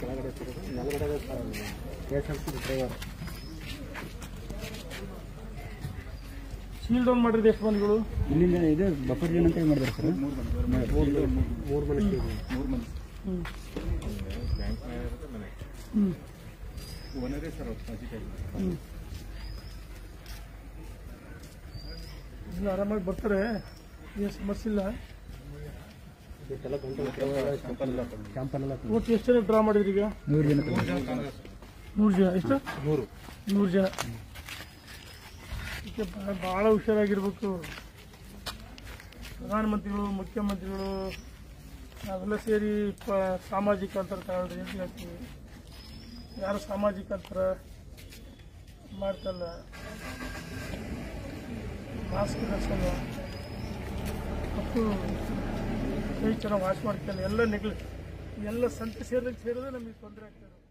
ಕೆಳಗಡೆ ನೆಲಗಡೆ K S R C driver shield down ಮಾಡಿದ್ರೆ ಎಷ್ಟು ಮಂದಿಗಳು ಇಲ್ಲಿಂದ ಇದು ಬಫರ್ ಜೋನ್ ಅಂತ ಮಾಡಿದ್ದಾರೆ ಸರ್ ಮೂರು ಮನೆ ಮೂರು ಮನೆ ಹ್ಮ್ ಓನರೇ ಸರ್ ಪಾಸಿಟಿವ್ ಹ್ಮ್ ಇಲ್ಲ ಆರಾಮಾಗಿ ಬರ್ತಾರೆ ಏನು ಸಮಸ್ಯೆ ಇಲ್ಲ ಕ್ಯಾಂಪಲ್ಲೆಲ್ಲ ಒಟ್ಟು ಎಷ್ಟು ಜನ ಡ್ರಾ ಮಾಡಿದ್ರಿ ಈಗ ನೂರು ಜನ ನೂರು ಜನ ಎಷ್ಟು ನೂರು ನೂರು ಜನ ಇದಕ್ಕೆ ಬಹಳ- ಬಹಳ ಹುಷಾರಾಗಿರ್ಬೇಕು ಪ್ರಧಾನಮಂತ್ರಿಗಳು ಮುಖ್ಯಮಂತ್ರಿಗಳು ನಾವೆಲ್ಲ ಸೇರಿ ಪ ಸಾಮಾಜಿಕ ಅಂತರ ತಗೊಳ್ರಿ ಅಂತ ಹೇಳ್ತೀವಿ ಯಾರು ಸಾಮಾಜಿಕ ಅಂತರ ಮಾಡ್ತಲ್ಲ ಮಾಸ್ಕ್ ಧರಿಸಲ್ಲ ಮತ್ತು ಕೈ ಚೆನ್ನಾಗಿ ವಾಶ್ ಮಾಡ್ಕೊಳ್ಳಿ ಎಲ್ಲ ನೆಗ್ಲಿ ಎಲ್ಲ ಸಂತೆ ಸೇರಿದಂಗೆ ಸೇರಿದ್ರೆ ನಮಗೆ ತೊಂದರೆ ಆಗ್ತದೆ